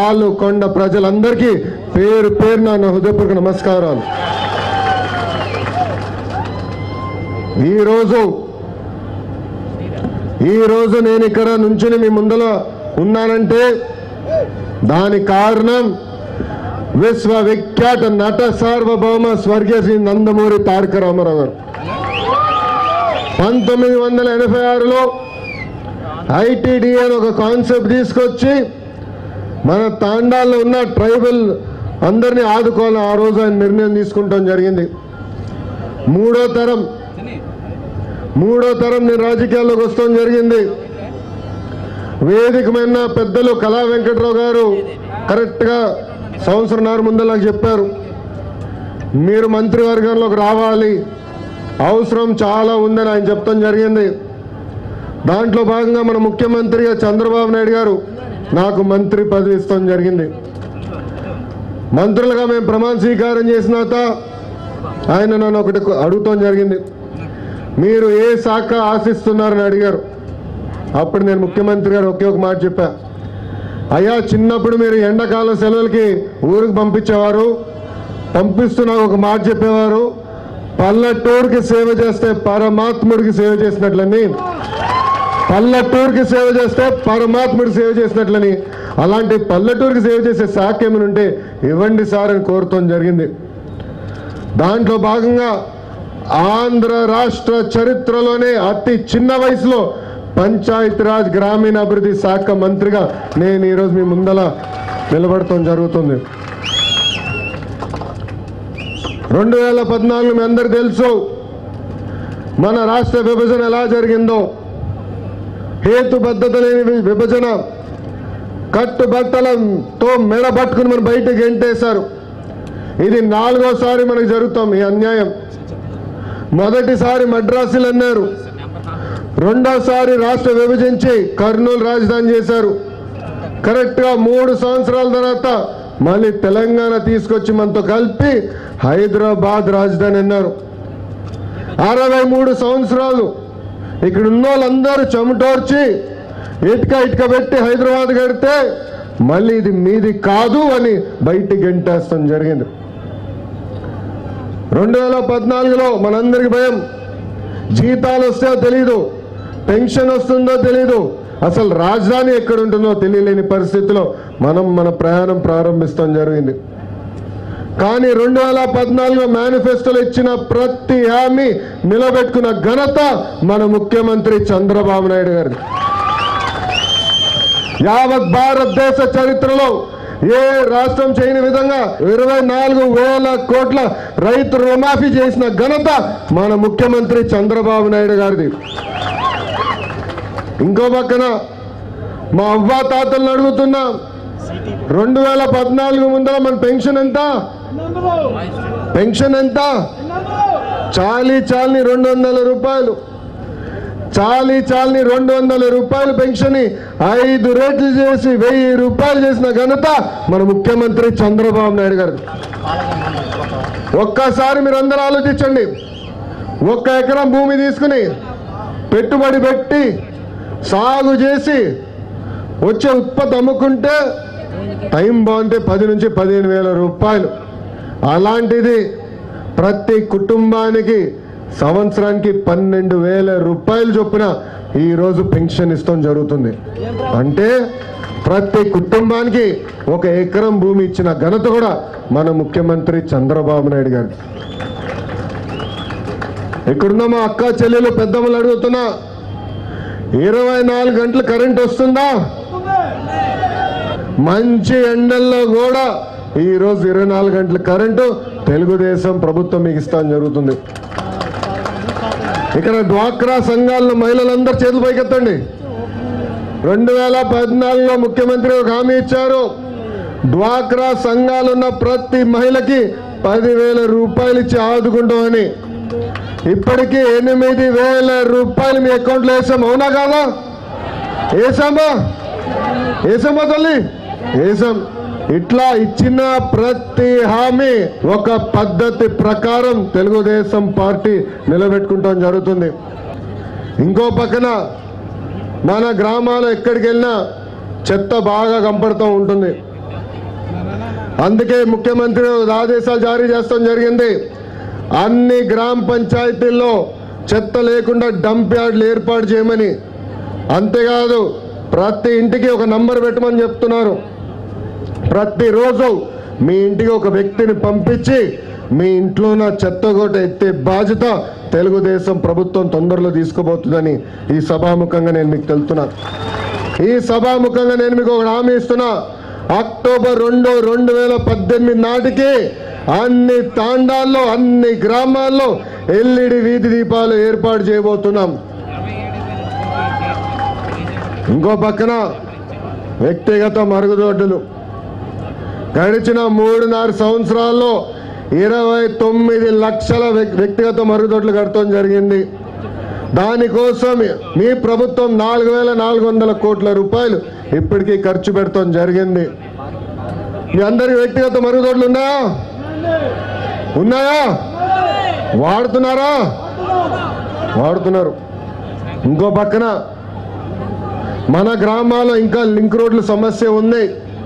రాళ్ళు కొండ ప్రజలందరికీ పేరు పేరు నా హృదయపూర్వక నమస్కారాలు ఈరోజు ఈరోజు నేను ఇక్కడ నుంచుని మీ ముందర ఉన్నానంటే దాని కారణం విశ్వవిఖ్యాత నట సార్వభౌమ స్వర్గీయ శ్రీ నందమూరి తారక రామారావు గారు పంతొమ్మిది వందల ఎనభై ఆరులో ఐటీడీ అని ఒక కాన్సెప్ట్ తీసుకొచ్చి మన తాండాల్లో ఉన్న ట్రైబల్ అందరినీ ఆదుకోవాలని ఆ రోజు ఆయన నిర్ణయం తీసుకుంటాం జరిగింది మూడో తరం మూడో తరం నేను రాజకీయాల్లోకి వస్తాం జరిగింది వేదికమైన పెద్దలు కళా వెంకట్రావు గారు కరెక్ట్గా సంవత్సరంన్నర ముందు నాకు చెప్పారు మీరు మంత్రివర్గంలోకి రావాలి అవసరం చాలా ఉందని ఆయన చెప్తాం జరిగింది దాంట్లో భాగంగా మన ముఖ్యమంత్రిగా చంద్రబాబు నాయుడు గారు నాకు మంత్రి పదవి ఇస్తాం జరిగింది మంత్రులుగా మేము ప్రమాణ స్వీకారం చేసిన తర్వాత ఆయన నన్ను ఒకటి అడుగుతాం జరిగింది మీరు ఏ శాఖ ఆశిస్తున్నారని అడిగారు అప్పుడు నేను ముఖ్యమంత్రి గారు ఒకే ఒక మాట చెప్పా అయ్యా చిన్నప్పుడు మీరు ఎండాకాలం సెలవులకి ఊరికి పంపించేవారు పంపిస్తూ నాకు ఒక మాట చెప్పేవారు పల్లెటూరుకి సేవ చేస్తే పరమాత్ముడికి సేవ చేసినట్లని పల్లెటూరుకి సేవ చేస్తే పరమాత్ముడికి సేవ చేసినట్లని అలాంటి పల్లెటూరుకి సేవ చేసే శాఖ ఏమైనా ఉంటే ఇవ్వండి సార్ అని కోరుతాం జరిగింది దాంట్లో భాగంగా ఆంధ్ర రాష్ట్ర చరిత్రలోనే అతి చిన్న వయసులో పంచాయతీరాజ్ గ్రామీణ అభివృద్ధి శాఖ మంత్రిగా నేను ఈరోజు మీ ముందల నిలబడటం జరుగుతుంది రెండు వేల పద్నాలుగు మీ అందరికి తెలుసు మన రాష్ట్ర విభజన ఎలా జరిగిందో హేతుబద్ధత లేని వి- విభజన కట్టుబట్టలతో మెడ పట్టుకుని మనం బయటకు గెంటేశారు ఇది నాలుగోసారి మనకు జరుగుతాం ఈ అన్యాయం మొదటిసారి మద్రాసులు అన్నారు రెండోసారి రాష్ట్ర విభజించి కర్నూలు రాజధాని చేశారు కరెక్ట్గా మూడు సంవత్సరాల తర్వాత మళ్ళీ తెలంగాణ తీసుకొచ్చి మనతో కలిపి హైదరాబాద్ రాజధాని అన్నారు అరవై మూడు సంవత్సరాలు ఇక్కడ ఉన్న వాళ్ళందరూ చెమటోర్చి ఇటుక ఇటుక పెట్టి హైదరాబాద్ కడితే మళ్ళీ ఇది మీది కాదు అని బయటికి గంటేస్తాం జరిగింది రెండు వేల పద్నాలుగులో మనందరికి భయం జీతాలు వస్తాయో తెలీదు పెన్షన్ వస్తుందో తెలీదు అసలు రాజధాని ఎక్కడ ఉంటుందో తెలియలేని పరిస్థితిలో మనం మన ప్రయాణం ప్రారంభిస్తాం జరిగింది కానీ రెండు వేల పద్నాలుగులో మేనిఫెస్టోలో ఇచ్చిన ప్రతి హామీ నిలబెట్టుకున్న ఘనత మన ముఖ్యమంత్రి చంద్రబాబు నాయుడు గారిది యావత్ భారతదేశ చరిత్రలో ఏ రాష్ట్రం చేయని విధంగా ఇరవై నాలుగు వేల కోట్ల రైతు రుణమాఫీ చేసిన ఘనత మన ముఖ్యమంత్రి చంద్రబాబు నాయుడు గారిది ఇంకో పక్కన మా అవ్వ తాతలను అడుగుతున్నా రెండు వేల పద్నాలుగు ముందర మన పెన్షన్ ఎంత పెన్షన్ ఎంత చాలీ చాలని రెండు వందల రూపాయలు చాలీ చాలని రెండు వందల రూపాయలు పెన్షన్ ఐదు రేట్లు చేసి వెయ్యి రూపాయలు చేసిన ఘనత మన ముఖ్యమంత్రి చంద్రబాబు నాయుడు గారు ఒక్కసారి మీరు అందరూ ఆలోచించండి ఒక్క ఎకరం భూమి తీసుకుని పెట్టుబడి పెట్టి సాగు చేసి వచ్చే ఉత్పత్తి అమ్ముకుంటే టైం బాగుంటే పది నుంచి పదిహేను వేల రూపాయలు అలాంటిది ప్రతి కుటుంబానికి సంవత్సరానికి పన్నెండు వేల రూపాయలు చొప్పున ఈరోజు పెన్షన్ ఇస్తాం జరుగుతుంది అంటే ప్రతి కుటుంబానికి ఒక ఎకరం భూమి ఇచ్చిన ఘనత కూడా మన ముఖ్యమంత్రి చంద్రబాబు నాయుడు గారు ఇక్కడున్న మా అక్క చెల్లెలు పెద్దమ్మలు అడుగుతున్నా ఇరవై నాలుగు గంటలు కరెంట్ వస్తుందా మంచి ఎండల్లో కూడా ఈ రోజు ఇరవై నాలుగు గంటల కరెంటు తెలుగుదేశం ప్రభుత్వం మీకు ఇస్తాం జరుగుతుంది ఇక్కడ డ్వాక్రా సంఘాలను మహిళలందరూ చేతులు పైకెత్తండి రెండు వేల పద్నాలుగులో ముఖ్యమంత్రి ఒక హామీ ఇచ్చారు డ్వాక్రా సంఘాలు ఉన్న ప్రతి మహిళకి పదివేల రూపాయలు ఇచ్చి ఆదుకుంటామని ఇప్పటికీ ఎనిమిది వేల రూపాయలు మీ అకౌంట్లో వేసాం అవునా కాదా వేసామా వేసామా తల్లి వేసాం ఇట్లా ఇచ్చిన ప్రతి హామీ ఒక పద్ధతి ప్రకారం తెలుగుదేశం పార్టీ నిలబెట్టుకుంటాం జరుగుతుంది ఇంకో పక్కన మన గ్రామాలు ఎక్కడికి వెళ్ళినా చెత్త బాగా కంపడుతూ ఉంటుంది అందుకే ముఖ్యమంత్రి ఆదేశాలు జారీ చేస్తాం జరిగింది అన్ని గ్రామ పంచాయతీల్లో చెత్త లేకుండా డంప్ యార్డ్లు ఏర్పాటు చేయమని అంతేకాదు ప్రతి ఇంటికి ఒక నంబర్ పెట్టమని చెప్తున్నారు ప్రతిరోజు మీ ఇంటికి ఒక వ్యక్తిని పంపించి మీ ఇంట్లో ఉన్న చెత్తగోట ఎత్తే బాధ్యత తెలుగుదేశం ప్రభుత్వం తొందరలో తీసుకుపోతుందని ఈ సభాముఖంగా నేను మీకు తెలుతున్నా ఈ సభాముఖంగా నేను మీకు ఒక హామీ ఇస్తున్నా అక్టోబర్ రెండు రెండు వేల పద్దెనిమిది నాటికి అన్ని తాండాల్లో అన్ని గ్రామాల్లో ఎల్ఈడి వీధి దీపాలు ఏర్పాటు చేయబోతున్నాం ఇంకో పక్కన వ్యక్తిగత మరుగుదొడ్డులు గడిచిన మూడున్నర సంవత్సరాల్లో ఇరవై తొమ్మిది లక్షల వ్యక్- వ్యక్తిగత మరుగుదొడ్లు కడతాం జరిగింది దానికోసం మీ ప్రభుత్వం నాలుగు వేల నాలుగు వందల కోట్ల రూపాయలు ఇప్పటికీ ఖర్చు పెడతాం జరిగింది మీ అందరికి వ్యక్తిగత మరుగుదొడ్లు ఉన్నాయా ఉన్నాయా వాడుతున్నారా వాడుతున్నారు ఇంకో పక్కన మన గ్రామాల్లో ఇంకా లింక్ రోడ్ల సమస్య ఉంది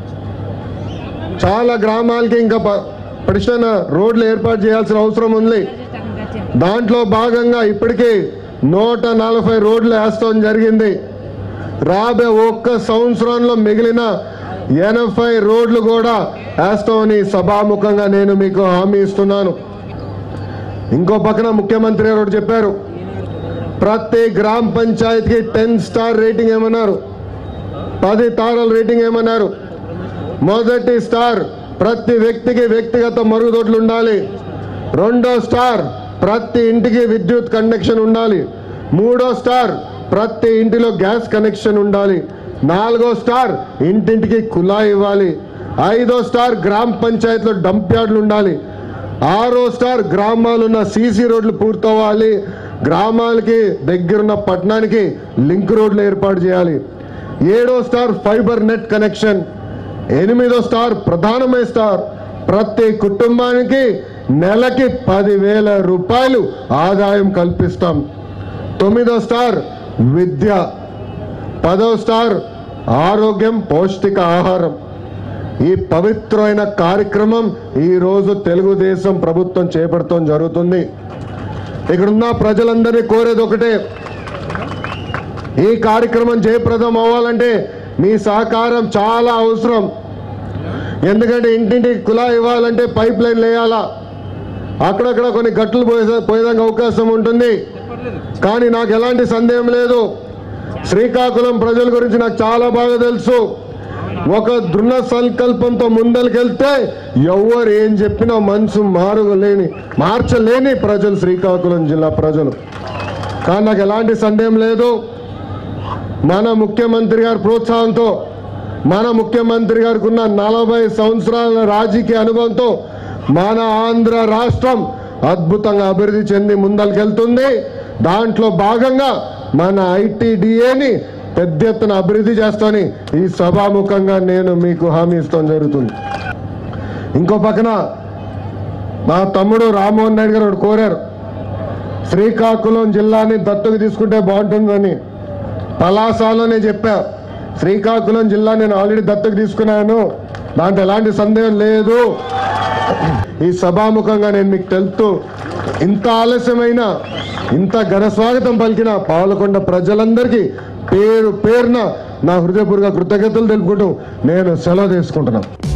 చాలా గ్రామాలకి ఇంకా ప- పటిష్టమైన రోడ్లు ఏర్పాటు చేయాల్సిన అవసరం ఉంది దాంట్లో భాగంగా ఇప్పటికీ నూట నలభై రోడ్లు వేస్తాం జరిగింది రాబోయే ఒక్క సంవత్సరంలో మిగిలిన ఎనభై రోడ్లు కూడా వేస్తామని సభాముఖంగా నేను మీకు హామీ ఇస్తున్నాను ఇంకో పక్కన ముఖ్యమంత్రి గారు ఒకటి చెప్పారు ప్రతి గ్రామ పంచాయతీకి టెన్ స్టార్ రేటింగ్ ఏమన్నారు పది తారల రేటింగ్ ఏమన్నారు మొదటి స్టార్ ప్రతి వ్యక్తికి వ్యక్తిగత మరుగుదొడ్లు ఉండాలి రెండో స్టార్ ప్రతి ఇంటికి విద్యుత్ కనెక్షన్ ఉండాలి మూడో స్టార్ ప్రతి ఇంటిలో గ్యాస్ కనెక్షన్ ఉండాలి నాలుగో స్టార్ ఇంటింటికి కుళాయి ఇవ్వాలి ఐదో స్టార్ గ్రామ పంచాయతీలో డంప్ యార్డ్లు ఉండాలి ఆరో స్టార్ గ్రామాలున్న సీసీ రోడ్లు పూర్తవ్వాలి గ్రామాలకి దగ్గరున్న పట్టణానికి లింక్ రోడ్లు ఏర్పాటు చేయాలి ఏడో స్టార్ ఫైబర్ నెట్ కనెక్షన్ ఎనిమిదో స్టార్ ప్రధానమైన స్టార్ ప్రతి కుటుంబానికి నెలకి పదివేల రూపాయలు ఆదాయం కల్పిస్తాం తొమ్మిదో స్టార్ విద్య పదో స్టార్ ఆరోగ్యం పౌష్టిక ఆహారం ఈ పవిత్రమైన కార్యక్రమం ఈ రోజు తెలుగుదేశం ప్రభుత్వం చేపడతాం జరుగుతుంది ఇక్కడున్న ప్రజలందరినీ కోరేది ఒకటే ఈ కార్యక్రమం జయప్రదం అవ్వాలంటే మీ సహకారం చాలా అవసరం ఎందుకంటే ఇంటింటికి కులా ఇవ్వాలంటే పైప్ లైన్ వేయాలా అక్కడక్కడ కొన్ని గట్లు పోయే పోయేదానికి అవకాశం ఉంటుంది కానీ నాకు ఎలాంటి సందేహం లేదు శ్రీకాకుళం ప్రజల గురించి నాకు చాలా బాగా తెలుసు ఒక దృఢ సంకల్పంతో ముందరికెళ్తే ఎవరు ఏం చెప్పినా మనసు మారుగలేని మార్చలేని ప్రజలు శ్రీకాకుళం జిల్లా ప్రజలు కానీ నాకు ఎలాంటి సందేహం లేదు మన ముఖ్యమంత్రి గారి ప్రోత్సాహంతో మన ముఖ్యమంత్రి గారికి ఉన్న నలభై సంవత్సరాల రాజకీయ అనుభవంతో మన ఆంధ్ర రాష్ట్రం అద్భుతంగా అభివృద్ధి చెంది ముందరికెళ్తుంది దాంట్లో భాగంగా మన ఐటీడీఏని పెద్ద ఎత్తున అభివృద్ధి చేస్తామని ఈ సభాముఖంగా నేను మీకు హామీ ఇస్తాం జరుగుతుంది ఇంకో పక్కన మా తమ్ముడు రామ్మోహన్ నాయుడు గారు ఒకటి కోరారు శ్రీకాకుళం జిల్లాని దత్తుకు తీసుకుంటే బాగుంటుందని పలాసాలోనే చెప్పా శ్రీకాకుళం జిల్లా నేను ఆల్రెడీ దత్తకు తీసుకున్నాను దాంట్లో ఎలాంటి సందేహం లేదు ఈ సభాముఖంగా నేను మీకు తెలుపుతూ ఇంత ఆలస్యమైన ఇంత ఘన స్వాగతం పలికిన పాలకొండ ప్రజలందరికీ పేరు పేరున నా హృదయపూర్వక కృతజ్ఞతలు తెలుపుకుంటూ నేను సెలవు తీసుకుంటున్నాను